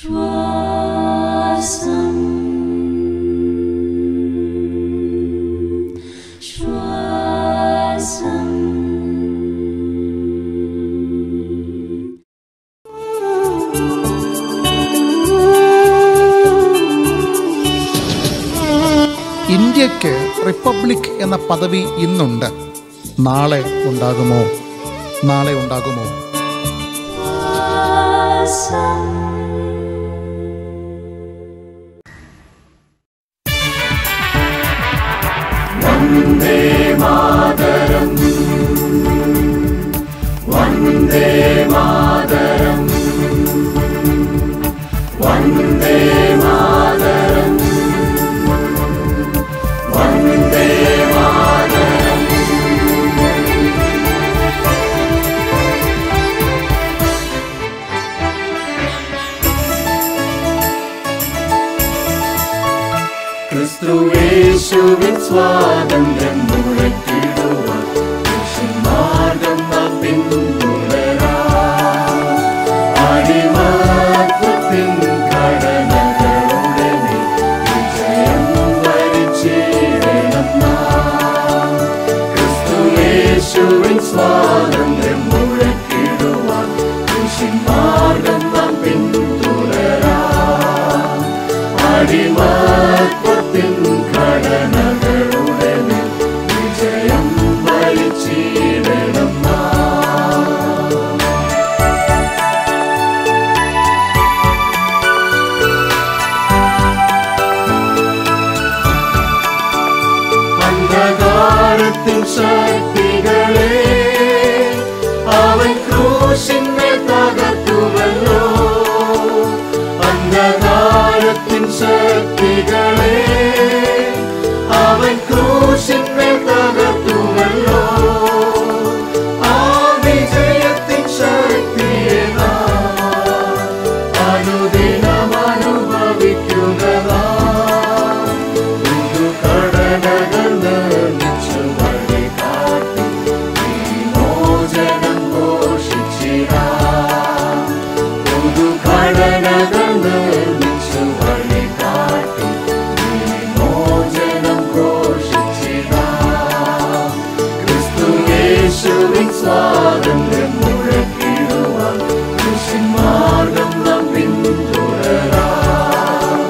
ശ്വാസം ശ്വാസം ഇന്ത്യക്ക് റിപ്പബ്ലിക് എന്ന പദവി ഇന്നുണ്ട് നാളെ ഉണ്ടാകുമോ നാളെ ഉണ്ടാകുമോ ശ്വാസം ക്രിസ്തുവേശുവിൻ സ്വാതന്ത്ര്യം മുഴക്കിടുവാൻ മാർഗം നാം പിന്തുടരാം. അടിമത്വത്തിൻ കടനകളുടെ മേൽ വിജയം വരിച്ചിടണം നാം. ക്രിസ്തുയേശുവിൻ സ്വാതന്ത്ര്യം മുഴക്കിടുവാൻ മാർഗം നാം പിന്തുടരാം അടിമത്വത്തിൻ ഘടനകളുടെ മേൽ വിജയം വരിച്ചിടണം നാം. അന്ധകാരത്തിൻ ശക്തികളെ അവൻ ക്രൂശിന്മേൽ തകർത്തുവല്ലോ അന്ധകാരത്തിൻ ശക്തികളെ അവൻ ക്രൂശിന്മേൽ തകർത്തുവല്ലോ ആ വിജയത്തിൻ ശക്തിയെ നാം അനുദിനം അനുഭവിക്കുന്നതാ കടനകൾ നിർമ്മിച്ചു വഴി കാട്ടി വിമോചനം ഘോഷിച്ചിടാം പുതുഘടനകൾ നിർമ്മിച്ചു വഴി കാട്ടി വിമോചനം ഘോഷിച്ചിടാം ക്രിസ്തുയേശുവിൻ സ്വാതന്ത്ര്യം മുഴക്കിടുവാൻ കൃഷിമാർഗം നാം പിന്തുടരാം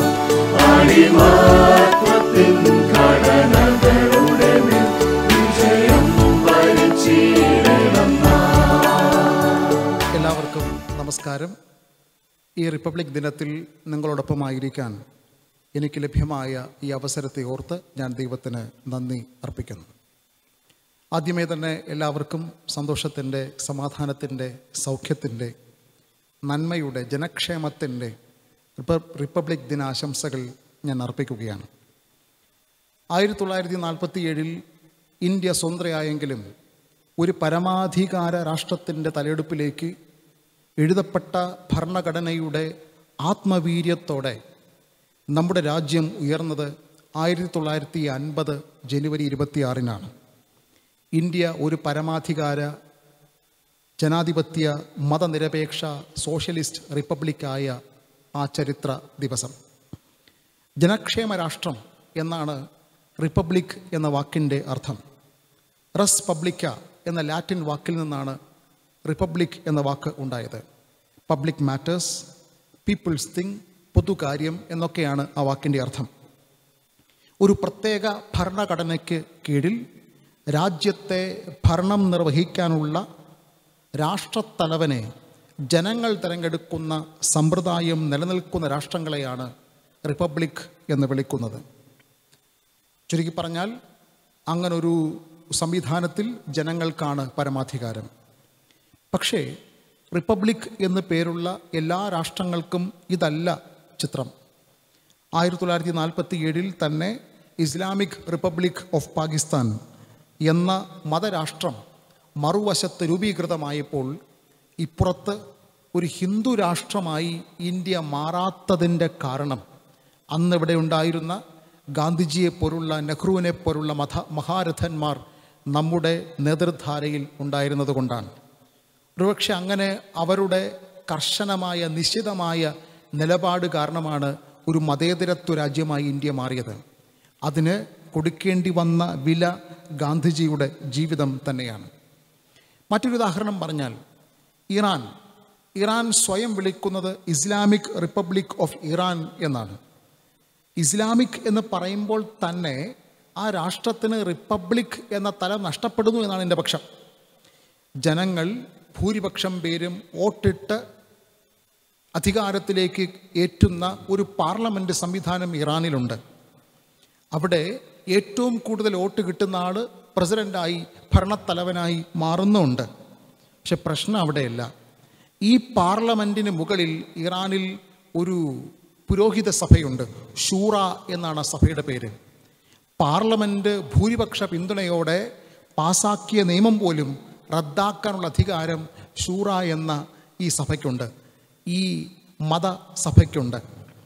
അടിമത്വത്തിൻ ഘടനകളുടെ മേൽ വിജയം വരിച്ചിടണം നാം. എല്ലാവർക്കും നമസ്കാരം ഈ റിപ്പബ്ലിക് ദിനത്തിൽ നിങ്ങളോടൊപ്പമായിരിക്കാൻ എനിക്ക് ലഭ്യമായ ഈ അവസരത്തെ ഓർത്ത് ഞാൻ ദൈവത്തിന് നന്ദി അർപ്പിക്കുന്നു ആദ്യമേ തന്നെ എല്ലാവർക്കും സന്തോഷത്തിൻ്റെ സമാധാനത്തിൻ്റെ സൗഖ്യത്തിൻ്റെ നന്മയുടെ ജനക്ഷേമത്തിൻ്റെ റിപ്പ- റിപ്പബ്ലിക് ദിനാശംസകൾ ഞാൻ അർപ്പിക്കുകയാണ് ആയിരത്തി തൊള്ളായിരത്തി നാൽപ്പത്തി ഏഴിൽ ഇന്ത്യ സ്വതന്ത്രയായെങ്കിലും ഒരു പരമാധികാര രാഷ്ട്രത്തിൻ്റെ തലയെടുപ്പിലേക്ക് എഴുതപ്പെട്ട ഭരണഘടനയുടെ ആത്മവീര്യത്തോടെ നമ്മുടെ രാജ്യം ഉയർന്നത് ആയിരത്തി തൊള്ളായിരത്തി അൻപത് ജനുവരി ഇരുപത്തിയാറിനാണ് ഇന്ത്യ ഒരു പരമാധികാര ജനാധിപത്യ മതനിരപേക്ഷ സോഷ്യലിസ്റ്റ് റിപ്പബ്ലിക്കായ ആ ചരിത്ര ദിവസം ജനക്ഷേമ രാഷ്ട്രം എന്നാണ് റിപ്പബ്ലിക് എന്ന വാക്കിൻ്റെ അർത്ഥം റസ് പബ്ലിക്ക എന്ന ലാറ്റിൻ വാക്കിൽ നിന്നാണ് റിപ്പബ്ലിക് എന്ന വാക്ക് ഉണ്ടായത് പബ്ലിക് മാറ്റേഴ്സ് പീപ്പിൾസ് തിങ് പൊതുകാര്യം എന്നൊക്കെയാണ് ആ വാക്കിൻ്റെ അർത്ഥം ഒരു പ്രത്യേക ഭരണഘടനയ്ക്ക് കീഴിൽ രാജ്യത്തെ ഭരണം നിർവഹിക്കാനുള്ള രാഷ്ട്രത്തലവനെ ജനങ്ങൾ തിരഞ്ഞെടുക്കുന്ന സമ്പ്രദായം നിലനിൽക്കുന്ന രാഷ്ട്രങ്ങളെയാണ് റിപ്പബ്ലിക് എന്ന് വിളിക്കുന്നത് ചുരുക്കി പറഞ്ഞാൽ അങ്ങനൊരു സംവിധാനത്തിൽ ജനങ്ങൾക്കാണ് പരമാധികാരം പക്ഷേ റിപ്പബ്ലിക് എന്ന് പേരുള്ള എല്ലാ രാഷ്ട്രങ്ങൾക്കും ഇതല്ല ചിത്രം ആയിരത്തി തൊള്ളായിരത്തി നാൽപ്പത്തി ഏഴിൽ തന്നെ ഇസ്ലാമിക് റിപ്പബ്ലിക് ഓഫ് പാകിസ്ഥാൻ എന്ന മതരാഷ്ട്രം മറുവശത്ത് രൂപീകൃതമായപ്പോൾ ഇപ്പുറത്ത് ഒരു ഹിന്ദു രാഷ്ട്രമായി ഇന്ത്യ മാറാത്തതിൻ്റെ കാരണം അന്നിവിടെ ഉണ്ടായിരുന്ന ഗാന്ധിജിയെ പോലുള്ള നെഹ്റുവിനെ പോലുള്ള മത മഹാരഥന്മാർ നമ്മുടെ നേതൃധാരയിൽ ഉണ്ടായിരുന്നത് കൊണ്ടാണ് ഒരുപക്ഷെ അങ്ങനെ അവരുടെ കർശനമായ നിശ്ചിതമായ നിലപാട് കാരണമാണ് ഒരു മതേതരത്വ രാജ്യമായി ഇന്ത്യ മാറിയത് അതിന് കൊടുക്കേണ്ടി വന്ന വില ഗാന്ധിജിയുടെ ജീവിതം തന്നെയാണ് മറ്റൊരു ഉദാഹരണം പറഞ്ഞാൽ ഇറാൻ ഇറാൻ സ്വയം വിളിക്കുന്നത് ഇസ്ലാമിക് റിപ്പബ്ലിക് ഓഫ് ഇറാൻ എന്നാണ് ഇസ്ലാമിക് എന്ന് പറയുമ്പോൾ തന്നെ ആ രാഷ്ട്രത്തിന് റിപ്പബ്ലിക് എന്ന തലം നഷ്ടപ്പെടുന്നു എന്നാണ് എൻ്റെ പക്ഷം ജനങ്ങൾ ഭൂരിപക്ഷം പേരും വോട്ടിട്ട് അധികാരത്തിലേക്ക് ഏറ്റുന്ന ഒരു പാർലമെൻറ്റ് സംവിധാനം ഇറാനിലുണ്ട് അവിടെ ഏറ്റവും കൂടുതൽ വോട്ട് കിട്ടുന്ന ആൾ പ്രസിഡൻ്റായി ഭരണത്തലവനായി മാറുന്നുമുണ്ട് പക്ഷെ പ്രശ്നം അവിടെയല്ല ഈ പാർലമെൻറ്റിന് മുകളിൽ ഇറാനിൽ ഒരു പുരോഹിത സഭയുണ്ട് ഷൂറ എന്നാണ് ആ സഭയുടെ പേര് പാർലമെൻറ്റ് ഭൂരിപക്ഷ പിന്തുണയോടെ പാസാക്കിയ നിയമം പോലും റദ്ദാക്കാനുള്ള അധികാരം ഷൂറ എന്ന ഈ സഭയ്ക്കുണ്ട് ഈ മതസഭയ്ക്കുണ്ട്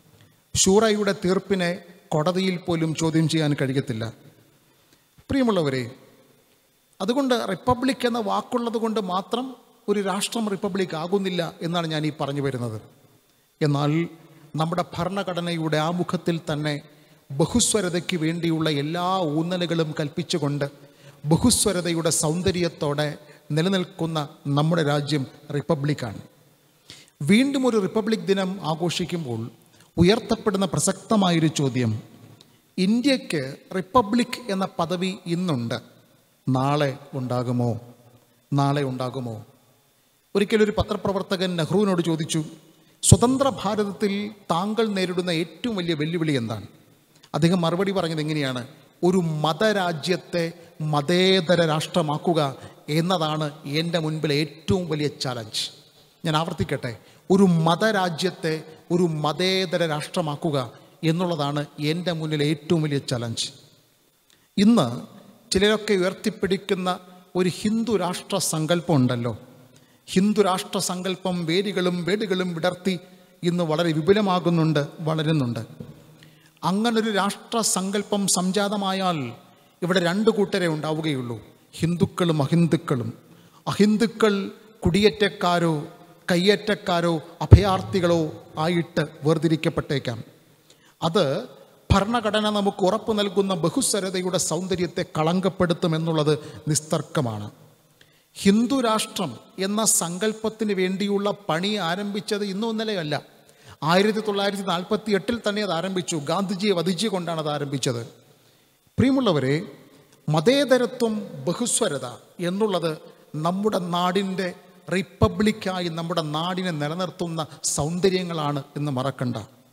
ഷൂറയുടെ തീർപ്പിനെ കോടതിയിൽ പോലും ചോദ്യം ചെയ്യാൻ കഴിയത്തില്ല പ്രിയമുള്ളവരെ അതുകൊണ്ട് റിപ്പബ്ലിക് എന്ന വാക്കുള്ളത് കൊണ്ട് മാത്രം ഒരു രാഷ്ട്രം റിപ്പബ്ലിക് ആകുന്നില്ല എന്നാണ് ഞാൻ ഈ പറഞ്ഞു വരുന്നത് എന്നാൽ നമ്മുടെ ഭരണഘടനയുടെ ആമുഖത്തിൽ തന്നെ ബഹുസ്വരതയ്ക്ക് വേണ്ടിയുള്ള എല്ലാ ഊന്നലുകളും കൽപ്പിച്ചുകൊണ്ട് ബഹുസ്വരതയുടെ സൗന്ദര്യത്തോടെ നിലനിൽക്കുന്ന നമ്മുടെ രാജ്യം റിപ്പബ്ലിക്കാണ് വീണ്ടും ഒരു റിപ്പബ്ലിക് ദിനം ആഘോഷിക്കുമ്പോൾ ഉയർത്തപ്പെടുന്ന പ്രസക്തമായൊരു ചോദ്യം ഇന്ത്യക്ക് റിപ്പബ്ലിക് എന്ന പദവി ഇന്നുണ്ട് നാളെ ഉണ്ടാകുമോ നാളെ ഉണ്ടാകുമോ ഒരിക്കലൊരു പത്രപ്രവർത്തകൻ നെഹ്റുവിനോട് ചോദിച്ചു സ്വതന്ത്ര ഭാരതത്തിൽ താങ്കൾ നേരിടുന്ന ഏറ്റവും വലിയ വെല്ലുവിളി എന്താണ് അദ്ദേഹം മറുപടി പറഞ്ഞത് എങ്ങനെയാണ് ഒരു മതരാജ്യത്തെ മതേതര രാഷ്ട്രമാക്കുക എന്നതാണ് എൻ്റെ മുൻപിലെ ഏറ്റവും വലിയ ചലഞ്ച് ഞാൻ ആവർത്തിക്കട്ടെ ഒരു മതരാജ്യത്തെ ഒരു മതേതര രാഷ്ട്രമാക്കുക എന്നുള്ളതാണ് എൻ്റെ മുന്നിലെ ഏറ്റവും വലിയ ചലഞ്ച് ഇന്ന് ചിലരൊക്കെ ഉയർത്തിപ്പിടിക്കുന്ന ഒരു ഹിന്ദു രാഷ്ട്ര സങ്കല്പം ഉണ്ടല്ലോ ഹിന്ദു രാഷ്ട്ര സങ്കല്പം വേരുകളും വേടുകളും വിടർത്തി ഇന്ന് വളരെ വിപുലമാകുന്നുണ്ട് വളരുന്നുണ്ട് അങ്ങനൊരു രാഷ്ട്ര സങ്കല്പം സംജാതമായാൽ ഇവിടെ രണ്ട് കൂട്ടരെ ഉണ്ടാവുകയുള്ളൂ ഹിന്ദുക്കളും അഹിന്ദുക്കളും അഹിന്ദുക്കൾ കുടിയേറ്റക്കാരോ കയ്യേറ്റക്കാരോ അഭയാർത്ഥികളോ ആയിട്ട് വേർതിരിക്കപ്പെട്ടേക്കാം അത് ഭരണഘടന നമുക്ക് ഉറപ്പു നൽകുന്ന ബഹുസ്വരതയുടെ സൗന്ദര്യത്തെ കളങ്കപ്പെടുത്തുമെന്നുള്ളത് നിസ്തർക്കമാണ് ഹിന്ദു രാഷ്ട്രം എന്ന സങ്കല്പത്തിന് വേണ്ടിയുള്ള പണി ആരംഭിച്ചത് ഇന്നും ഇന്നലെയല്ല ആയിരത്തി തൊള്ളായിരത്തി നാൽപ്പത്തി എട്ടിൽ തന്നെ അത് ആരംഭിച്ചു ഗാന്ധിജിയെ വധിച്ചുകൊണ്ടാണ് അത് ആരംഭിച്ചത് പ്രിയമുള്ളവരെ മതേതരത്വം ബഹുസ്വരത എന്നുള്ളത് നമ്മുടെ നാടിൻ്റെ റിപ്പബ്ലിക്കായി നമ്മുടെ നാടിനെ നിലനിർത്തുന്ന സൗന്ദര്യങ്ങളാണ് എന്ന് മറക്കണ്ട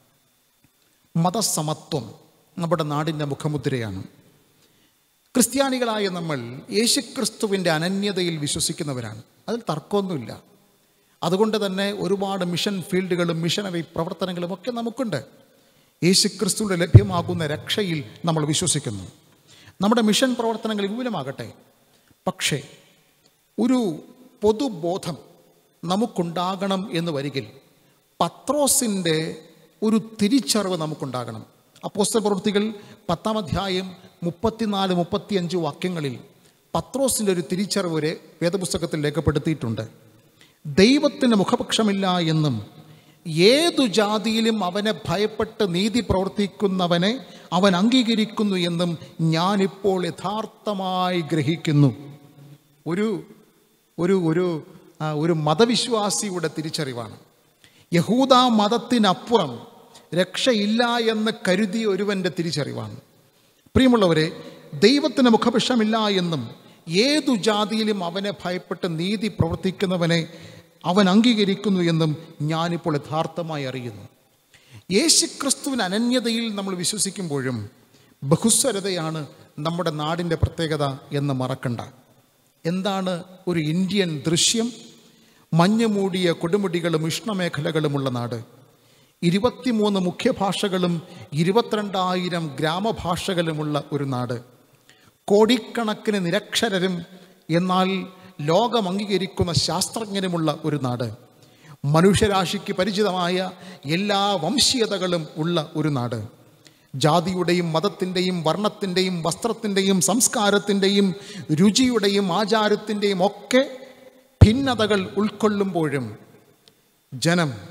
മതസമത്വം നമ്മുടെ നാടിൻ്റെ മുഖമുദ്രയാണ് ക്രിസ്ത്യാനികളായ നമ്മൾ യേശുക്രിസ്തുവിൻ്റെ അനന്യതയിൽ വിശ്വസിക്കുന്നവരാണ് അതിൽ തർക്കമൊന്നുമില്ല അതുകൊണ്ട് തന്നെ ഒരുപാട് മിഷൻ ഫീൽഡുകളും മിഷനറി പ്രവർത്തനങ്ങളും ഒക്കെ നമുക്കുണ്ട് യേശുക്രിസ്തുവിൻ്റെ ലഭ്യമാകുന്ന രക്ഷയിൽ നമ്മൾ വിശ്വസിക്കുന്നു നമ്മുടെ മിഷൻ പ്രവർത്തനങ്ങൾ വിപുലമാകട്ടെ പക്ഷേ ഒരു പൊതുബോധം നമുക്കുണ്ടാകണം എന്ന് വരികിൽ പത്രോസിൻ്റെ ഒരു തിരിച്ചറിവ് നമുക്കുണ്ടാകണം അപ്പോസ്തല പ്രവൃത്തികൾ പത്താം അധ്യായം മുപ്പത്തിനാല് മുപ്പത്തിയഞ്ച് വാക്യങ്ങളിൽ പത്രോസിൻ്റെ ഒരു തിരിച്ചറിവ് വരെ വേദപുസ്തകത്തിൽ രേഖപ്പെടുത്തിയിട്ടുണ്ട് ദൈവത്തിന് മുഖപക്ഷമില്ല എന്നും ഏതു ജാതിയിലും അവനെ ഭയപ്പെട്ട് നീതി പ്രവർത്തിക്കുന്നവനെ അവൻ അംഗീകരിക്കുന്നു എന്നും ഞാനിപ്പോൾ യഥാർത്ഥമായി ഗ്രഹിക്കുന്നു ഒരു ഒരു ഒരു ആ, ഒരു മതവിശ്വാസിയുടെ തിരിച്ചറിവാണ് യഹൂദ മതത്തിനപ്പുറം രക്ഷയില്ല എന്ന് കരുതിയ ഒരുവൻ്റെ തിരിച്ചറിവാണ് പ്രിയമുള്ളവരെ ദൈവത്തിന് മുഖപക്ഷമില്ല എന്നും ഏതു ജാതിയിലും അവനെ ഭയപ്പെട്ട് നീതി പ്രവർത്തിക്കുന്നവനെ അവൻ അംഗീകരിക്കുന്നു എന്നും ഞാനിപ്പോൾ യഥാർത്ഥമായി അറിയുന്നു യേശുക്രിസ്തുവിന് അനന്യതയിൽ നമ്മൾ വിശ്വസിക്കുമ്പോഴും ബഹുസ്വരതയാണ് നമ്മുടെ നാടിൻ്റെ പ്രത്യേകത എന്ന് മറക്കണ്ട എന്താണ് ഒരു ഇന്ത്യൻ ദൃശ്യം മഞ്ഞ് മൂടിയ കൊടുമുടികളും ഉഷ്ണമേഖലകളുമുള്ള നാട് ഇരുപത്തിമൂന്ന് മുഖ്യഭാഷകളും ഇരുപത്തിരണ്ടായിരം ഗ്രാമഭാഷകളുമുള്ള ഒരു നാട് കോടിക്കണക്കിന് നിരക്ഷരരും എന്നാൽ ലോകം അംഗീകരിക്കുന്ന ശാസ്ത്രജ്ഞരുമുള്ള ഒരു നാട് മനുഷ്യരാശിക്ക് പരിചിതമായ എല്ലാ വംശീയതകളും ഉള്ള ഒരു നാട് ജാതിയുടെയും മതത്തിൻ്റെയും വർണ്ണത്തിൻ്റെയും വസ്ത്രത്തിൻ്റെയും സംസ്കാരത്തിൻ്റെയും രുചിയുടെയും ആചാരത്തിൻ്റെയും ഒക്കെ ഭിന്നതകൾ ഉൾക്കൊള്ളുമ്പോഴും ജനം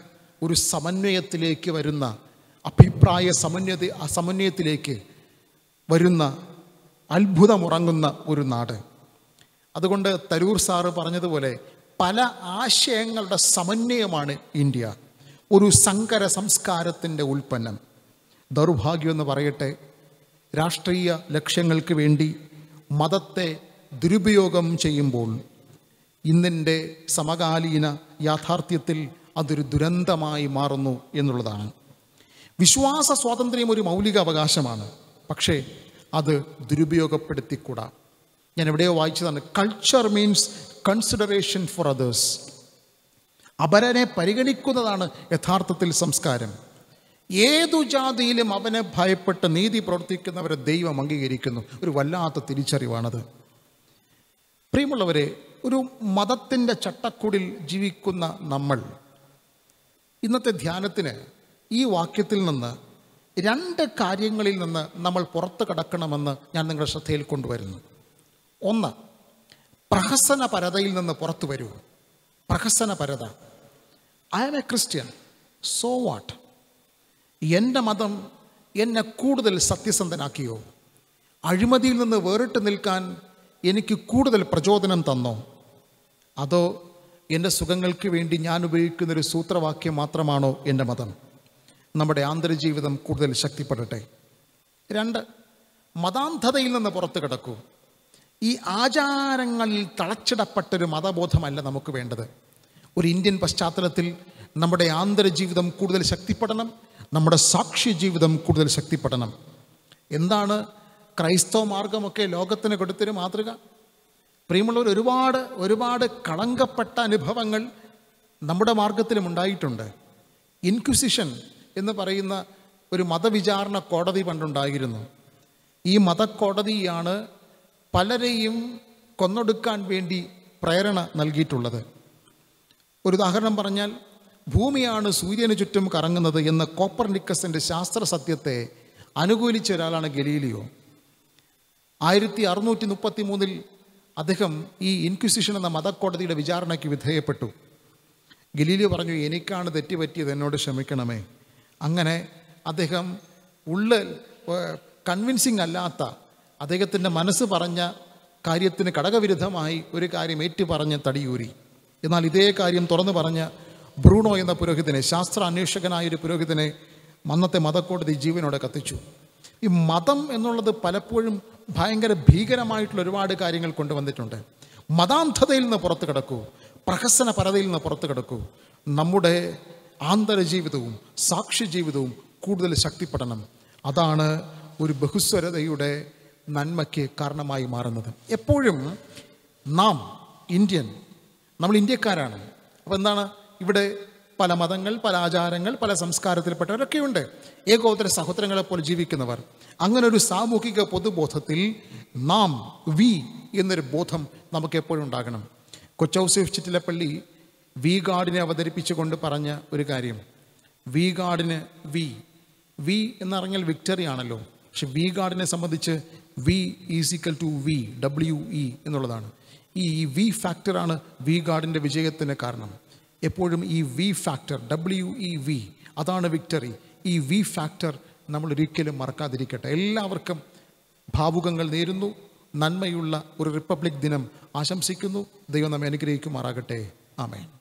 ഒരു സമന്വയത്തിലേക്ക് വരുന്ന അഭിപ്രായ സമന്വയ സമന്വയത്തിലേക്ക് വരുന്ന അത്ഭുതമുറങ്ങുന്ന ഒരു നാട് അതുകൊണ്ട് തരൂർ സാറ് പറഞ്ഞതുപോലെ പല ആശയങ്ങളുടെ സമന്വയമാണ് ഇന്ത്യ ഒരു സങ്കര സംസ്കാരത്തിൻ്റെ ഉൽപ്പന്നം ദൗർഭാഗ്യമെന്ന് പറയട്ടെ രാഷ്ട്രീയ ലക്ഷ്യങ്ങൾക്ക് വേണ്ടി മതത്തെ ദുരുപയോഗം ചെയ്യുമ്പോൾ ഇന്നിൻ്റെ സമകാലീന യാഥാർത്ഥ്യത്തിൽ അതൊരു ദുരന്തമായി മാറുന്നു എന്നുള്ളതാണ് വിശ്വാസ സ്വാതന്ത്ര്യം ഒരു മൗലിക അവകാശമാണ് പക്ഷേ അത് ദുരുപയോഗപ്പെടുത്തിക്കൂടാ ഞാൻ എവിടെയോ വായിച്ചതാണ് culture means consideration for others അപരനെ പരിഗണിക്കുന്നതാണ് യഥാർത്ഥത്തിൽ സംസ്കാരം ഏതു ജാതിയിലും അവനെ ഭയപ്പെട്ട് നീതി പ്രവർത്തിക്കുന്നവരെ ദൈവം അംഗീകരിക്കുന്നു ഒരു വല്ലാത്ത തിരിച്ചറിവാണത് പ്രിയമുള്ളവരെ ഒരു മതത്തിൻ്റെ ചട്ടക്കൂടിൽ ജീവിക്കുന്ന നമ്മൾ ഇന്നത്തെ ധ്യാനത്തിന് ഈ വാക്യത്തിൽ നിന്ന് രണ്ട് കാര്യങ്ങളിൽ നിന്ന് നമ്മൾ പുറത്ത് കടക്കണമെന്ന് ഞാൻ നിങ്ങളുടെ ശ്രദ്ധയിൽ കൊണ്ടുവരുന്നു ഒന്ന് പ്രഹസന പരതയിൽ നിന്ന് പുറത്തു വരൂ പ്രഹസന പരത I am a Christian so what എൻ്റെ മതം എന്നെ കൂടുതൽ സത്യസന്ധനാക്കിയോ അഴിമതിയിൽ നിന്ന് വേറിട്ട് നിൽക്കാൻ എനിക്ക് കൂടുതൽ പ്രചോദനം തന്നോ അതോ എൻ്റെ സുഖങ്ങൾക്ക് വേണ്ടി ഞാൻ ഉപയോഗിക്കുന്നൊരു സൂത്രവാക്യം മാത്രമാണോ എൻ്റെ മതം നമ്മുടെ ആന്തരജീവിതം കൂടുതൽ ശക്തിപ്പെടട്ടെ രണ്ട് മതാന്ധതയിൽ നിന്ന് പുറത്ത് കിടക്കൂ ഈ ആചാരങ്ങളിൽ തളച്ചിടപ്പെട്ടൊരു മതബോധമല്ല നമുക്ക് വേണ്ടത് ഒരു ഇന്ത്യൻ പശ്ചാത്തലത്തിൽ നമ്മുടെ ആന്തരജീവിതം കൂടുതൽ ശക്തിപ്പെടണം നമ്മുടെ സാക്ഷി ജീവിതം കൂടുതൽ ശക്തിപ്പെടണം എന്താണ് ക്രൈസ്തവ മാർഗമൊക്കെ ലോകത്തിന് കൊടുത്തൊരു മാതൃക പ്രിയമുള്ളവർ ഒരുപാട് ഒരുപാട് കളങ്കപ്പെട്ട അനുഭവങ്ങൾ നമ്മുടെ മാർഗത്തിലും ഉണ്ടായിട്ടുണ്ട് ഇൻക്വിസിഷൻ എന്ന് പറയുന്ന ഒരു മതവിചാരണ കോടതി പണ്ടുണ്ടായിരുന്നു ഈ മതക്കോടതിയാണ് പലരെയും കൊന്നൊടുക്കാൻ വേണ്ടി പ്രേരണ നൽകിയിട്ടുള്ളത് ഒരു ഉദാഹരണം പറഞ്ഞാൽ ഭൂമിയാണ് സൂര്യന് ചുറ്റും കറങ്ങുന്നത് എന്ന കോപ്പർനിക്കസിൻ്റെ ശാസ്ത്ര സത്യത്തെ അനുകൂലിച്ച ഒരാളാണ് ഗലീലിയോ ആയിരത്തി അറുന്നൂറ്റി മുപ്പത്തി മൂന്നിൽ അദ്ദേഹം ഈ ഇൻക്വിസിഷൻ എന്ന മതക്കോടതിയുടെ വിചാരണയ്ക്ക് വിധേയപ്പെട്ടു ഗലീലിയോ പറഞ്ഞു എനിക്കാണ് തെറ്റുപറ്റിയത് എന്നോട് ക്ഷമിക്കണമേ അങ്ങനെ അദ്ദേഹം ഉള്ളിൽ കൺവിൻസിങ് അല്ലാത്ത അദ്ദേഹത്തിൻ്റെ മനസ്സ് പറഞ്ഞ കാര്യത്തിന് ഘടകവിരുദ്ധമായി ഒരു കാര്യം ഏറ്റുപറഞ്ഞ് തടിയൂരി എന്നാൽ ഇതേ കാര്യം തുറന്നു പറഞ്ഞ ബ്രൂണോ എന്ന പുരോഹിതനെ ശാസ്ത്ര അന്വേഷകനായ ഒരു പുരോഹിതനെ അന്നത്തെ മതക്കോടതി ജീവനോടെ കത്തിച്ചു ഈ മതം എന്നുള്ളത് പലപ്പോഴും ഭയങ്കര ഭീകരമായിട്ടുള്ള ഒരുപാട് കാര്യങ്ങൾ കൊണ്ടുവന്നിട്ടുണ്ട് മതാന്ധതയിൽ നിന്ന് പുറത്ത് കിടക്കൂ പ്രഹസന പരതയിൽ നിന്ന് പുറത്ത് കിടക്കൂ നമ്മുടെ ആന്തരജീവിതവും സാക്ഷി ജീവിതവും കൂടുതൽ ശക്തിപ്പെടണം അതാണ് ഒരു ബഹുസ്വരതയുടെ നന്മയ്ക്ക് കാരണമായി മാറുന്നത് എപ്പോഴും നാം ഇന്ത്യൻ നമ്മൾ ഇന്ത്യക്കാരാണ് അപ്പോൾ എന്താണ് ഇവിടെ പല മതങ്ങൾ പല ആചാരങ്ങൾ പല സംസ്കാരത്തിൽപ്പെട്ടവരൊക്കെയുണ്ട് ഏകോദര സഹോദരങ്ങളെ പോലെ ജീവിക്കുന്നവർ അങ്ങനെ ഒരു സാമൂഹിക പൊതുബോധത്തിൽ നാം വി എന്നൊരു ബോധം നമുക്ക് എപ്പോഴും ഉണ്ടാകണം കൊച്ചൗസേഫ് ചിറ്റിലപ്പള്ളി വി ഗാർഡിനെ അവതരിപ്പിച്ചുകൊണ്ട് പറഞ്ഞ ഒരു കാര്യം വി ഗാർഡിന് വി വി എന്നറിഞ്ഞാൽ വിക്ടറി ആണല്ലോ പക്ഷെ വി ഗാർഡിനെ സംബന്ധിച്ച് V is equal to V W E എന്നുള്ളതാണ് ഈ വി ഫാക്ടറാണ് വി ഗാർഡിൻ്റെ വിജയത്തിന് കാരണം എപ്പോഴും ഈ V factor W E V അതാണ് വിക്ടറി ഈ വി ഫാക്ടർ നമ്മൾ ഒരിക്കലും മറക്കാതിരിക്കട്ടെ എല്ലാവർക്കും ഭാവുകങ്ങൾ നേരുന്നു നന്മയുള്ള ഒരു റിപ്പബ്ലിക് ദിനം ആശംസിക്കുന്നു ദൈവം നമ്മെ അനുഗ്രഹിക്കുമാറാകട്ടെ ആമേൻ